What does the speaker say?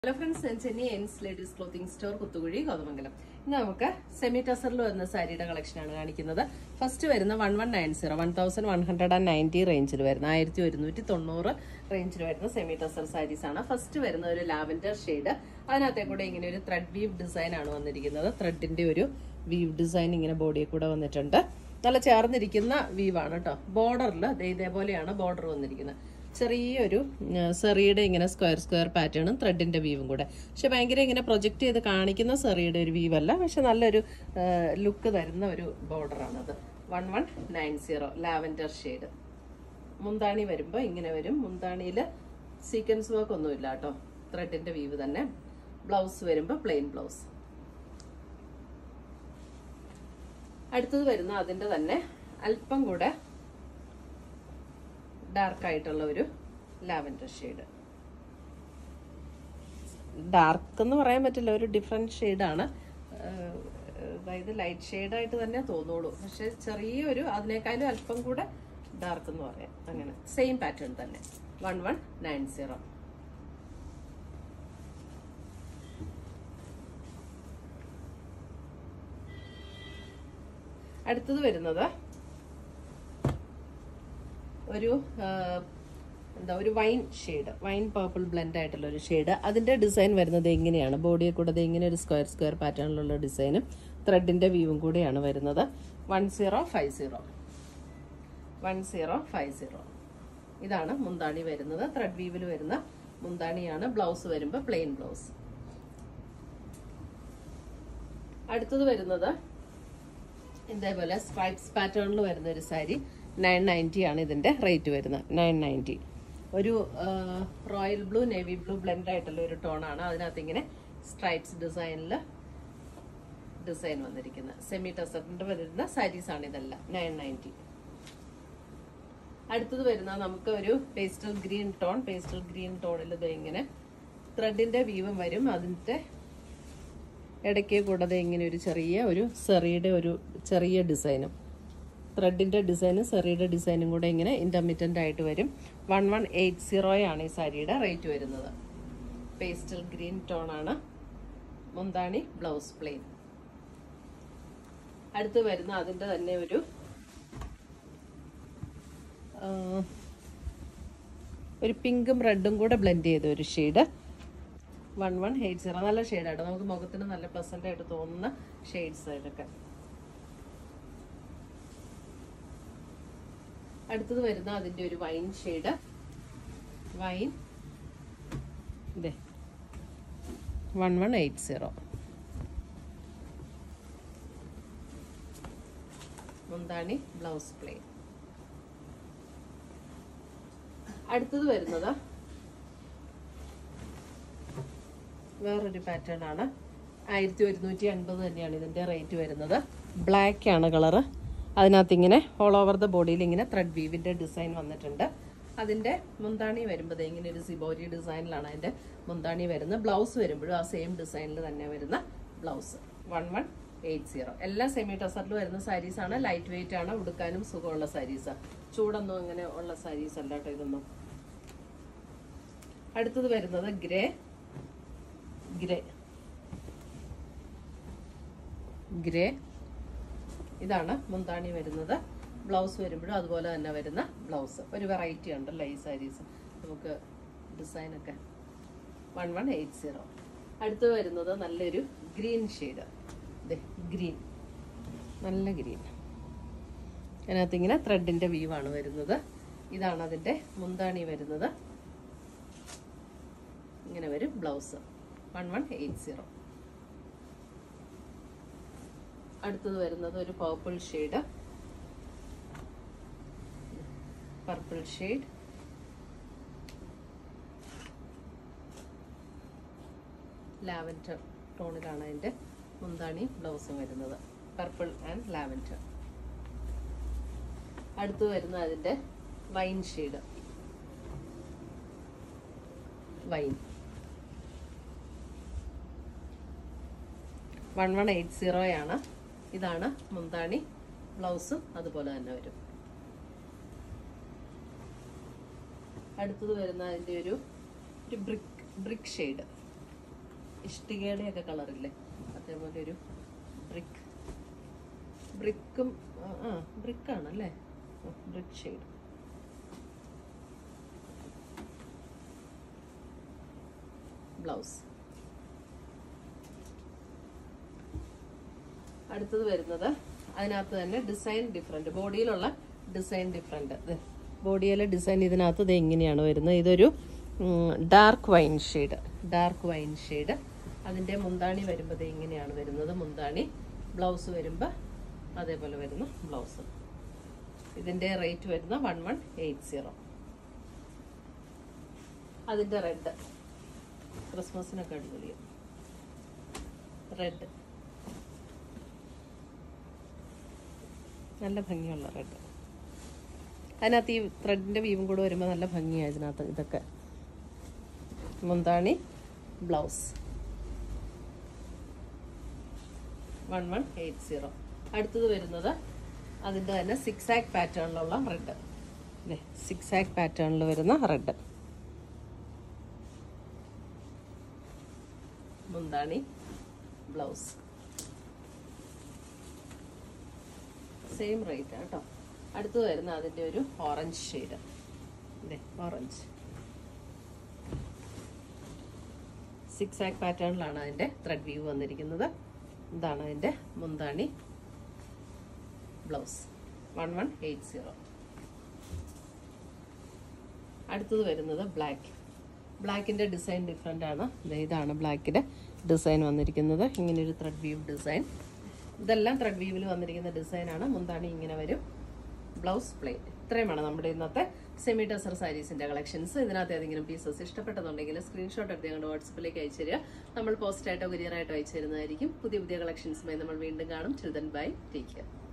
hello friends ഞാൻ ചെന്നൈ എൻസ് ladies clothing store Kuthukuzhi Kothamangalam ഇന്ന് നമുക്ക് സെമി ടസറിൽ വരുന്ന സാരിയുടെ കളക്ഷനാണ് കാണിക്കുന്നത് ഫസ്റ്റ് വരുന്ന one one nine zero one thousand one hundred and ninety റേഞ്ചിൽ വരുന്ന ആയിരത്തി ഒരുന്നൂറ്റി തൊണ്ണൂറ് റേഞ്ചിൽ വരുന്ന സെമി ടസർ സാരീസ് ആണ് ഫസ്റ്റ് വരുന്ന ഒരു ലാവൻഡർ ഷെയ്ഡ് അതിനകത്തെ കൂടെ ഇങ്ങനെ ഒരു ത്രെഡ് വീവ് ഡിസൈൻ ആണ് വന്നിരിക്കുന്നത് ത്രെഡിന്റെ ഒരു വീവ് ഡിസൈൻ ഇങ്ങനെ ബോഡിയിൽ കൂടെ വന്നിട്ടുണ്ട് നല്ല ചേർന്നിരിക്കുന്ന വീവാണ് കേട്ടോ ബോർഡറിൽ ഇതേപോലെയാണ് ബോർഡർ വന്നിരിക്കുന്നത് ചെറിയൊരു സെറിയുടെ ഇങ്ങനെ സ്ക്വയർ സ്ക്വയർ പാറ്റേണും ത്രെഡിന്റെ വീവും കൂടെ പക്ഷെ ഭയങ്കര ഇങ്ങനെ പ്രൊജക്റ്റ് ചെയ്ത് കാണിക്കുന്ന സെറിയുടെ ഒരു വീവ് അല്ല പക്ഷെ നല്ലൊരു ലുക്ക് തരുന്ന ഒരു ബോർഡറാണത് one one nine zero lavender shade മുന്താണി വരുമ്പോൾ ഇങ്ങനെ വരും മുന്താണിയിൽ സീക്വൻസ് വർക്ക് ഒന്നുമില്ല കേട്ടോ ത്രെഡിന്റെ വീവ് തന്നെ ബ്ലൗസ് വരുമ്പോൾ പ്ലെയിൻ ബ്ലൗസ് അടുത്തത് വരുന്ന അതിന്റെ തന്നെ അല്പം കൂടെ ഡാർക്ക് ആയിട്ടുള്ള ഒരു ലാവൻഡർ ഷെയ്ഡ് ഡാർക്ക് എന്ന് പറയാൻ പറ്റില്ല ഒരു ഡിഫറെൻറ്റ് ഷെയ്ഡാണ് അതായത് ലൈറ്റ് ഷെയ്ഡായിട്ട് തന്നെ തോന്നുള്ളൂ പക്ഷെ ചെറിയൊരു അതിനേക്കാളും അല്പം കൂടെ ഡാർക്ക് എന്ന് പറയാം അങ്ങനെ സെയിം പാറ്റേൺ തന്നെ വൺ വൺ നയൻ സീറോ അടുത്തത് വരുന്നത് ഒരു എന്താ ഒരു wine shade wine purple blend ആയിട്ടുള്ള ഒരു ഷെയ്ഡ് അതിന്റെ ഡിസൈൻ വരുന്നത് എങ്ങനെയാണ് ബോഡിയെ കൂടെ ഇങ്ങനെ ഒരു സ്ക്വയർ സ്ക്വയർ പാറ്റേണിലുള്ള ഡിസൈനും ത്രെഡിന്റെ വ്യൂവും കൂടെയാണ് വരുന്നത് one zero five zero one zero five zero ഇതാണ് മുന്താണി വരുന്നത് ത്രെഡ് വീവിൽ വരുന്ന മുന്താണിയാണ് ബ്ലൗസ് വരുമ്പോൾ പ്ലെയിൻ ബ്ലൗസ് അടുത്തത് വരുന്നത് ഇതേപോലെ സ്ട്രൈപ്സ് പാറ്റേണിൽ വരുന്ന ഒരു സാരി നയൻ നയൻറ്റി ആണ് ഇതിന്റെ റേറ്റ് വരുന്നത് നയൻ നയൻറ്റി ഒരു royal blue navy blue blend ആയിട്ടുള്ള ഒരു ടോണാണ് അതിനകത്ത് ഇങ്ങനെ സ്ട്രൈപ്സ് ഡിസൈനിൽ ഡിസൈൻ വന്നിരിക്കുന്നത് സെമി ടെസറിന്റെ വരുന്ന സാരീസ് ആണ് ഇതെല്ലാം നയൻ നയൻറ്റി അടുത്തത് വരുന്ന നമുക്ക് ഒരു pastel green tone pastel green ടോണിൽ ഇത് ഇങ്ങനെ ത്രെഡിന്റെ വീവും വരും അതിന്റെ ഇടയ്ക്ക് കൂടാതെ ഇങ്ങനെ ഒരു ചെറിയ ഒരു സെറിയുടെ ഒരു ചെറിയ ഡിസൈനും ത്രെഡിന്റെ ഡിസൈനും സെറിയുടെ ഡിസൈനും കൂടെ ഇങ്ങനെ ഇന്റർമീഡിയന്റ് ആയിട്ട് വരും വൺ വൺ എയ്റ്റ് സീറോയാണ് ഈ സാരിയുടെ റേറ്റ് വരുന്നത് പേസ്റ്റൽ ഗ്രീൻ ടോൺ ആണ് മുന്താണി ബ്ലൗസ് പ്ലെയിൻ അടുത്ത് വരുന്ന അതിന്റെ തന്നെ ഒരു ഒരു പിങ്കും റെഡും കൂടെ ബ്ലെൻഡ് ചെയ്ത ഒരു shade one one eight zero നല്ല ഷെയ്ഡായിട്ട് നമുക്ക് മുഖത്തിന് നല്ല പ്ലസന്റ് ആയിട്ട് തോന്നുന്ന ഷെയ്ഡ്സ് ഇതൊക്കെ അടുത്തത് വരുന്ന അതിന്റെ ഒരു വൈൻ ഷെയ്ഡ് വൈൻ ഇതേ വൺ വൺ എയ്റ്റ് സീറോ മുന്താണി ബ്ലൗസ് പ്ലെയിൻ അടുത്തത് വരുന്നത് വേറൊരു പാറ്റേൺ ആണ് ആയിരത്തി ഒരുന്നൂറ്റി അൻപത് തന്നെയാണ് ഇതിന്റെ റേറ്റ് വരുന്നത് ബ്ലാക്ക് ആണ് കളറ് അതിനകത്ത് ഇങ്ങനെ ഓൾ ഓവർ ദ ബോഡിയിൽ ഇങ്ങനെ ത്രെഡ് വീവിന്റെ ഡിസൈൻ വന്നിട്ടുണ്ട് അതിന്റെ മുന്താണി വരുമ്പോൾ ഇങ്ങനെ ഒരു സിബോരി ഡിസൈനിലാണ് അതിന്റെ മുന്താണി വരുന്നത് ബ്ലൗസ് വരുമ്പോഴും ആ സെയിം ഡിസൈനിൽ തന്നെ വരുന്ന blouse one one eight zero എല്ലാം സെമി ടസറിൽ വരുന്ന സാരീസ് ആണ് ലൈറ്റ് വെയിറ്റ് ആണ് ഉടുക്കാനും സുഖമുള്ള സാരീസ് ചൂടൊന്നും അങ്ങനെ ഉള്ള സാരീസ് അല്ല കേട്ടോ ഇതൊന്നും അടുത്തത് വരുന്നത് ഗ്രേ ഗ്രേ ഗ്രേ ഇതാണ് മുന്താണി വരുന്നത് ബ്ലൗസ് വരുമ്പോഴും അതുപോലെ തന്നെ വരുന്ന ബ്ലൗസ് ഒരു വെറൈറ്റി ഉണ്ടല്ലോ ഈ സാരീസ് നമുക്ക് ഡിസൈനൊക്കെ വൺ വൺ എയ്റ്റ് സീറോ അടുത്ത് വരുന്നത് നല്ലൊരു ഗ്രീൻ ഷെയ്ഡ് ഗ്രീൻ നല്ല ഗ്രീൻ അതിനകത്ത് ഇങ്ങനെ ത്രെഡിന്റെ വ്യൂ ആണ് വരുന്നത് ഇതാണ് അതിന്റെ മുന്താണി വരുന്നത് ഇങ്ങനെ വരും blouse one one eight zero അടുത്തത് വരുന്നത് ഒരു purple shade purple shade lavender ടോണിലാണ് അതിൻ്റെ മുന്താണി ബ്ലൗസും വരുന്നത് പർപ്പിൾ ആൻഡ് ലാവൻഡർ അടുത്ത് വരുന്ന അതിൻ്റെ wine shade wine one one eight സീറോയാണ് ഇതാണ് മുന്താണി ബ്ലൗസും അതുപോലെ തന്നെ വരും അടുത്തത് വരുന്ന അതിൻ്റെ ഒരു ഒരു ബ്രിക്ക് ബ്രിക്ക് ഷെയ്ഡ് ഇഷ്ടികയുടെ ഒക്കെ കളറില്ലേ അതേപോലെ ഒരു ബ്രിക്ക് ബ്രിക്കും ആ ബ്രിക്കാണ് അല്ലേ ബ്രിക്ക് ഷെയ്ഡ് ബ്ലൗസ് അടുത്തത് വരുന്നത് അതിനകത്ത് തന്നെ ഡിസൈൻ ഡിഫറെന്റ് ബോഡിയിലുള്ള ഡിസൈൻ ഡിഫറെന്റ് ബോഡിയിലെ ഡിസൈൻ ഇതിനകത്ത് ഇത് എങ്ങനെയാണ് വരുന്നത് ഇതൊരു dark wine shade dark wine shade അതിന്റെ മുന്താണി വരുമ്പോൾ ഇത് എങ്ങനെയാണ് വരുന്നത് മുന്താണി ബ്ലൗസ് വരുമ്പോൾ അതേപോലെ വരുന്ന ബ്ലൗസ് ഇതിന്റെ റേറ്റ് വരുന്ന വൺ വൺ എയ്റ്റ് സീറോ അതിന്റെ റെഡ് ക്രിസ്മസിനൊക്കെ അടിപൊളിയാണ് റെഡ് നല്ല ഭംഗിയുള്ള റെഡ് അതിനകത്ത് ഈ ത്രെഡിന്റെ വീവും കൂടെ വരുമ്പോൾ നല്ല ഭംഗിയാണ് ഇതിനകത്ത് ഇതൊക്കെ മുന്താണി blouse one one eight zero അടുത്തത് വരുന്നത് അതിൻ്റെ തന്നെ സിക്സ് ആക്ക് പാറ്റേണിലുള്ള റെഡ് അല്ലേ സിക്സ് ആക്ക് പാറ്റേണിൽ വരുന്ന റെഡ് മുന്താണി ബ്ലൗസ് സെയിം റേറ്റ് കേട്ടോ അടുത്ത് വരുന്ന അതിൻ്റെ ഒരു ഓറഞ്ച് ഷെയ്ഡ് അല്ലേ ഓറഞ്ച് സിക്സ് ആക്ക് പാറ്റേണിലാണ് അതിൻ്റെ ത്രെഡ് വ്യൂ വന്നിരിക്കുന്നത് ഇതാണ് അതിൻ്റെ മുന്താണി blouse one one eight zero അടുത്തത് വരുന്നത് ബ്ലാക്ക് ബ്ലാക്കിൻ്റെ ഡിസൈൻ ഡിഫറെൻ്റ് ആണ് ദേ ഇതാണ് ബ്ലാക്കിൻ്റെ ഡിസൈൻ വന്നിരിക്കുന്നത് ഇങ്ങനെ ഒരു ത്രെഡ് വ്യൂ ഡിസൈൻ ഇതെല്ലാം ത്രെഡ് വ്യൂവിൽ വന്നിരിക്കുന്ന ഡിസൈനാണ് മുന്താണി ഇങ്ങനെ വരും ബ്ലൗസ് പ്ലെയിൻ ഇത്രയുമാണ് നമ്മുടെ ഇന്നത്തെ സെമി ടസർ സാരീസിന്റെ കളക്ഷൻസ് ഇതിനകത്ത് ഏതെങ്കിലും പീസസ് ഇഷ്ടപ്പെട്ടതുണ്ടെങ്കിൽ സ്ക്രീൻഷോട്ട് എടുത്ത് ഞങ്ങളുടെ വാട്സപ്പിലേക്ക് അയച്ചു തരിക നമ്മൾ പോസ്റ്റായിട്ടോ കൊരിയറായിട്ടോ അയച്ചു തരുന്നതായിരിക്കും പുതിയ പുതിയ കളക്ഷൻസുമായി നമ്മൾ വീണ്ടും കാണും ചിൽഡ്രൻ ബൈ ടേക്ക് കെയർ